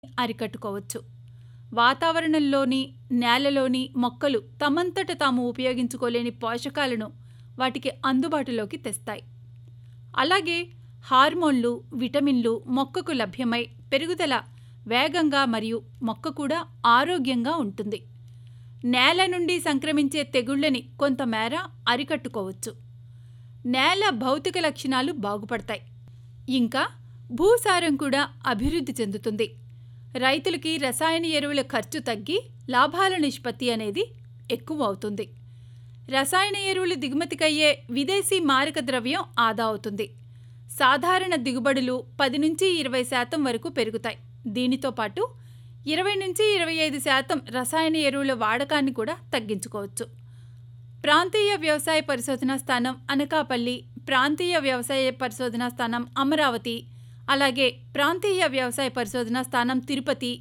అరికట్టుకోవచ్చు వాతావరణంలోని నేలలోని మొక్కలు తమంతట తాము ఉపయోగించుకోలేని పోషకాలను వాటికి అందుబాటులోకి తెస్తాయి అలాగే హార్మోన్లు విటమిన్లు మొక్కకు లభ్యమై పెరుగుదల వేగంగా మరియు మొక్క కూడా ఆరోగ్యంగా ఉంటుంది నేల నుండి సంక్రమించే తెగుళ్ళని కొంతమేర అరికట్టుకోవచ్చు నేల భౌతిక లక్షణాలు బాగుపడతాయి ఇంకా భూసారం కూడా అభివృద్ధి చెందుతుంది రైతులకి రసాయన ఎరువుల ఖర్చు తగ్గి లాభాల నిష్పత్తి అనేది ఎక్కువ అవుతుంది రసాయన ఎరువులు దిగుమతికయ్యే విదేశీ మారక ద్రవ్యం ఆదా అవుతుంది సాధారణ దిగుబడులు పది నుంచి ఇరవై శాతం వరకు పెరుగుతాయి దీనితో పాటు ఇరవై నుంచి ఇరవై ఐదు శాతం రసాయన ఎరువుల వాడకాన్ని కూడా తగ్గించుకోవచ్చు ప్రాంతీయ వ్యవసాయ పరిశోధనా స్థానం అనకాపల్లి ప్రాంతీయ వ్యవసాయ పరిశోధనా స్థానం అమరావతి అలాగే ప్రాంతీయ వ్యవసాయ పరిశోధనా స్థానం తిరుపతి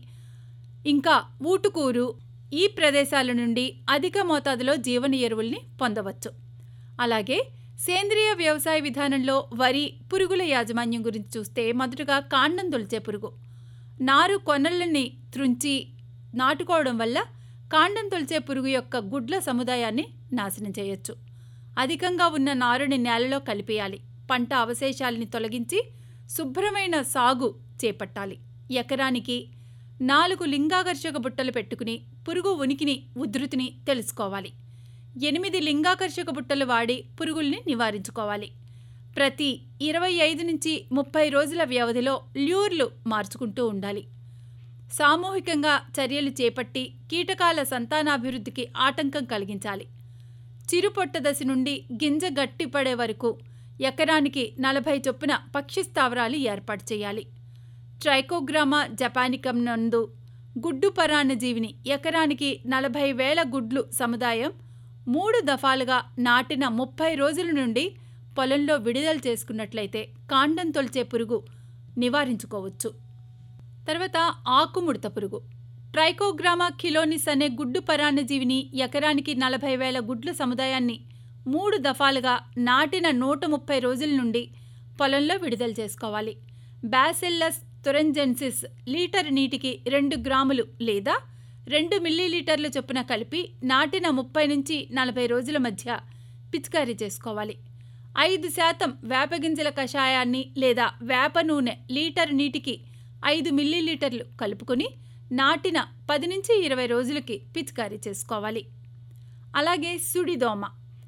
ఇంకా ఊటుకూరు ఈ ప్రదేశాల నుండి అధిక మోతాదులో జీవన ఎరువుల్ని పొందవచ్చు అలాగే సేంద్రియ వ్యవసాయ విధానంలో వరి పురుగుల యాజమాన్యం గురించి చూస్తే మొదటగా కాండం తొలిచే పురుగు నారు కొనలని త్రుంచి నాటుకోవడం వల్ల కాండం తొలిచే పురుగు యొక్క గుడ్ల సముదాయాన్ని నాశనం చేయొచ్చు అధికంగా ఉన్న నారుని నేలలో కలిపేయాలి పంట అవశేషాలని తొలగించి శుభ్రమైన సాగు చేపట్టాలి ఎకరానికి నాలుగు లింగాకర్షక బుట్టలు పెట్టుకుని పురుగు ఉనికిని ఉధృతిని తెలుసుకోవాలి ఎనిమిది లింగాకర్షక బుట్టలు వాడి పురుగుల్ని నివారించుకోవాలి ప్రతి ఇరవై ఐదు నుంచి ముప్పై రోజుల వ్యవధిలో ల్యూర్లు మార్చుకుంటూ ఉండాలి సామూహికంగా చర్యలు చేపట్టి కీటకాల సంతానాభివృద్ధికి ఆటంకం కలిగించాలి చిరుపొట్ట దశ నుండి గింజ గట్టిపడే వరకు ఎకరానికి నలభై చొప్పున పక్షి స్థావరాలు ఏర్పాటు చేయాలి ట్రైకోగ్రామా జపానికం నందు గుడ్డు పరాన్నజీవిని ఎకరానికి నలభై వేల గుడ్లు సముదాయం మూడు దఫాలుగా నాటిన ముప్పై రోజుల నుండి పొలంలో విడుదల చేసుకున్నట్లయితే కాండం తొలిచే పురుగు నివారించుకోవచ్చు తర్వాత ఆకుముడత పురుగు ట్రైకోగ్రామా కిలోనిస్ అనే గుడ్డు పరాన్నజీవిని ఎకరానికి నలభై వేల గుడ్ల సముదాయాన్ని మూడు దఫాలుగా నాటిన నూట ముప్పై రోజుల నుండి పొలంలో విడుదల చేసుకోవాలి బ్యాసిల్లస్ తురెంజెన్సిస్ లీటర్ నీటికి రెండు గ్రాములు లేదా రెండు మిల్లీలీటర్ల చొప్పున కలిపి నాటిన ముప్పై నుంచి నలభై రోజుల మధ్య పిచికారీ చేసుకోవాలి ఐదు శాతం వేపగింజల కషాయాన్ని లేదా వేప నూనె లీటర్ నీటికి ఐదు మిల్లీలీటర్లు కలుపుకొని నాటిన పది నుంచి ఇరవై రోజులకి పిచికారీ చేసుకోవాలి అలాగే సుడిదోమ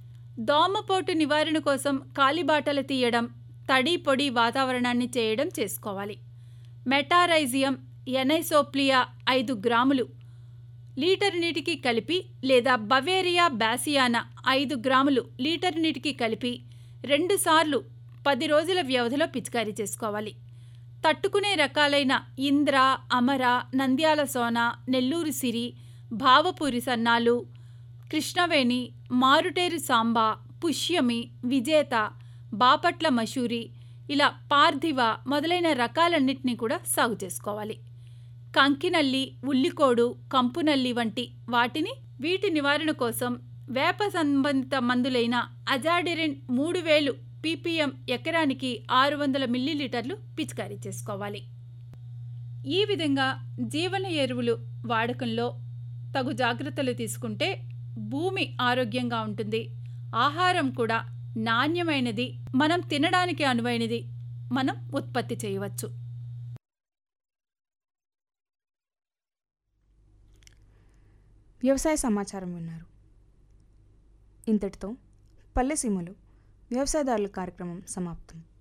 దోమపోటు నివారణ కోసం కాలిబాటలు తీయడం తడి పొడి వాతావరణాన్ని చేయడం చేసుకోవాలి మెటారైజియం ఎనైసోప్లియా ఐదు గ్రాములు లీటర్ నీటికి కలిపి లేదా బవేరియా బ్యాసియానా ఐదు గ్రాములు లీటర్ నీటికి కలిపి రెండుసార్లు పది రోజుల వ్యవధిలో పిచికారీ చేసుకోవాలి తట్టుకునే రకాలైన ఇంద్ర అమర నంద్యాల సోన నెల్లూరు సిరి భావపూరి సన్నాలు కృష్ణవేణి మారుటేరు సాంబా పుష్యమి విజేత బాపట్ల మషూరి ఇలా పార్థివ మొదలైన రకాలన్నింటినీ కూడా సాగు చేసుకోవాలి కంకినల్లి ఉల్లికోడు కంపునల్లి వంటి వాటిని వీటి నివారణ కోసం వేప సంబంధిత మందులైన అజాడిరిన్ మూడు వేలు పీపీఎం ఎకరానికి ఆరు వందల మిల్లీలీటర్లు పిచికారీ చేసుకోవాలి ఈ విధంగా జీవన ఎరువులు వాడకంలో తగు జాగ్రత్తలు తీసుకుంటే భూమి ఆరోగ్యంగా ఉంటుంది ఆహారం కూడా నాణ్యమైనది మనం తినడానికి అనువైనది మనం ఉత్పత్తి చేయవచ్చు వ్యవసాయ సమాచారం విన్నారు ఇంతటితో పల్లెసీమలు వ్యవసాయదారుల కార్యక్రమం సమాప్తం